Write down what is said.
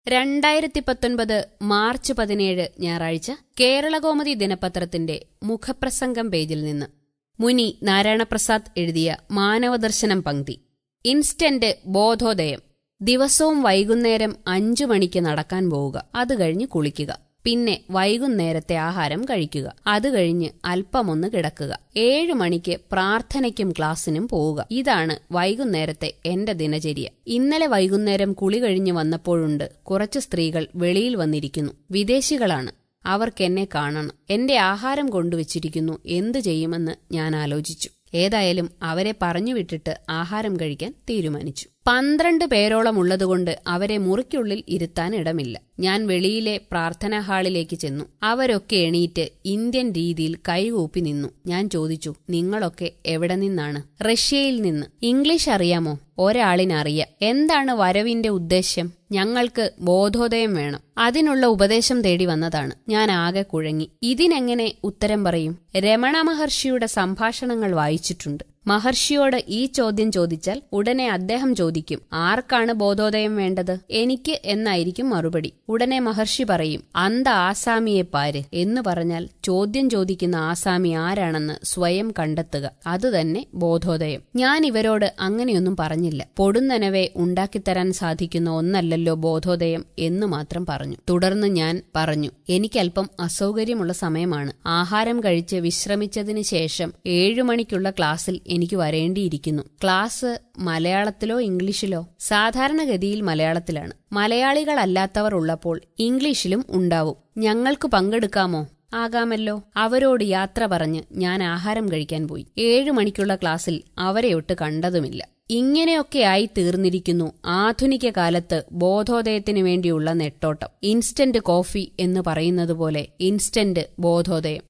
രണ്ടായിരത്തി പത്തൊൻപത് മാർച്ച് പതിനേഴ് ഞായറാഴ്ച കേരളകൗമുദി ദിനപത്രത്തിന്റെ മുഖപ്രസംഗം പേജിൽ നിന്ന് മുനി നാരായണപ്രസാദ് എഴുതിയ മാനവദർശനം പങ്ക്തി ഇൻസ്റ്റന്റ് ബോധോദയം ദിവസവും വൈകുന്നേരം അഞ്ചു മണിക്ക് നടക്കാൻ പോവുക അത് കഴിഞ്ഞ് കുളിക്കുക പിന്നെ വൈകുന്നേരത്തെ ആഹാരം കഴിക്കുക അത് കഴിഞ്ഞ് അല്പമൊന്ന് കിടക്കുക ഏഴു മണിക്ക് പ്രാർത്ഥനയ്ക്കും ക്ലാസ്സിനും പോവുക ഇതാണ് വൈകുന്നേരത്തെ എന്റെ ദിനചര്യ ഇന്നലെ വൈകുന്നേരം കുളി കഴിഞ്ഞ് വന്നപ്പോഴുണ്ട് കുറച്ച് സ്ത്രീകൾ വെളിയിൽ വന്നിരിക്കുന്നു വിദേശികളാണ് അവർക്കെന്നെ കാണണം എന്റെ ആഹാരം കൊണ്ടുവച്ചിരിക്കുന്നു എന്തു ചെയ്യുമെന്ന് ഞാൻ ആലോചിച്ചു ഏതായാലും അവരെ പറഞ്ഞുവിട്ടിട്ട് ആഹാരം കഴിക്കാൻ തീരുമാനിച്ചു പന്ത്രണ്ട് പേരോളം ഉള്ളതുകൊണ്ട് അവരെ മുറിക്കുള്ളിൽ ഇരുത്താൻ ഇടമില്ല ഞാൻ വെളിയിലെ പ്രാർത്ഥനാ ഹാളിലേക്ക് ചെന്നു അവരൊക്കെ എണീറ്റ് ഇന്ത്യൻ രീതിയിൽ കൈകൂപ്പി നിന്നു ഞാൻ ചോദിച്ചു നിങ്ങളൊക്കെ എവിടെ നിന്നാണ് റഷ്യയിൽ നിന്ന് ഇംഗ്ലീഷ് അറിയാമോ ഒരാളിനറിയാം എന്താണ് വരവിന്റെ ഉദ്ദേശ്യം ഞങ്ങൾക്ക് ബോധോദയം വേണം അതിനുള്ള ഉപദേശം തേടി വന്നതാണ് ഞാൻ ആകെ കുഴങ്ങി ഇതിനെങ്ങനെ ഉത്തരം പറയും രമണ മഹർഷിയുടെ സംഭാഷണങ്ങൾ വായിച്ചിട്ടുണ്ട് മഹർഷിയോട് ഈ ചോദ്യം ചോദിച്ചാൽ ഉടനെ അദ്ദേഹം ചോദിക്കും ആർക്കാണ് ബോധോദയം വേണ്ടത് എനിക്ക് എന്നായിരിക്കും മറുപടി ഉടനെ മഹർഷി പറയും അന്ത ആസാമിയെ പാര് എന്ന് പറഞ്ഞാൽ ചോദ്യം ചോദിക്കുന്ന ആസാമി ആരാണെന്ന് സ്വയം കണ്ടെത്തുക അതുതന്നെ ബോധോദയം ഞാൻ ഇവരോട് അങ്ങനെയൊന്നും പറഞ്ഞില്ല പൊടുന്നനവെ ഉണ്ടാക്കിത്തരാൻ സാധിക്കുന്ന ഒന്നല്ലല്ലോ ബോധോദയം എന്ന് മാത്രം പറഞ്ഞു തുടർന്ന് ഞാൻ പറഞ്ഞു എനിക്കല്പം അസൗകര്യമുള്ള സമയമാണ് ആഹാരം കഴിച്ച് വിശ്രമിച്ചതിന് ശേഷം ഏഴുമണിക്കുള്ള ക്ലാസ്സിൽ എനിക്ക് വരേണ്ടിയിരിക്കുന്നു ക്ലാസ് മലയാളത്തിലോ ഇംഗ്ലീഷിലോ സാധാരണഗതിയിൽ മലയാളത്തിലാണ് മലയാളികളല്ലാത്തവർ ഉള്ളപ്പോൾ ഇംഗ്ലീഷിലും ഉണ്ടാവും ഞങ്ങൾക്ക് പങ്കെടുക്കാമോ ആകാമല്ലോ അവരോട് യാത്ര പറഞ്ഞ് ഞാൻ ആഹാരം കഴിക്കാൻ പോയി ഏഴു മണിക്കുള്ള ക്ലാസ്സിൽ അവരെ ഒട്ട് കണ്ടതുമില്ല ഇങ്ങനെയൊക്കെയായി തീർന്നിരിക്കുന്നു ആധുനിക കാലത്ത് ബോധോദയത്തിനു വേണ്ടിയുള്ള നെട്ടോട്ടം ഇൻസ്റ്റന്റ് കോഫി എന്ന് പറയുന്നതുപോലെ ഇൻസ്റ്റന്റ് ബോധോദയം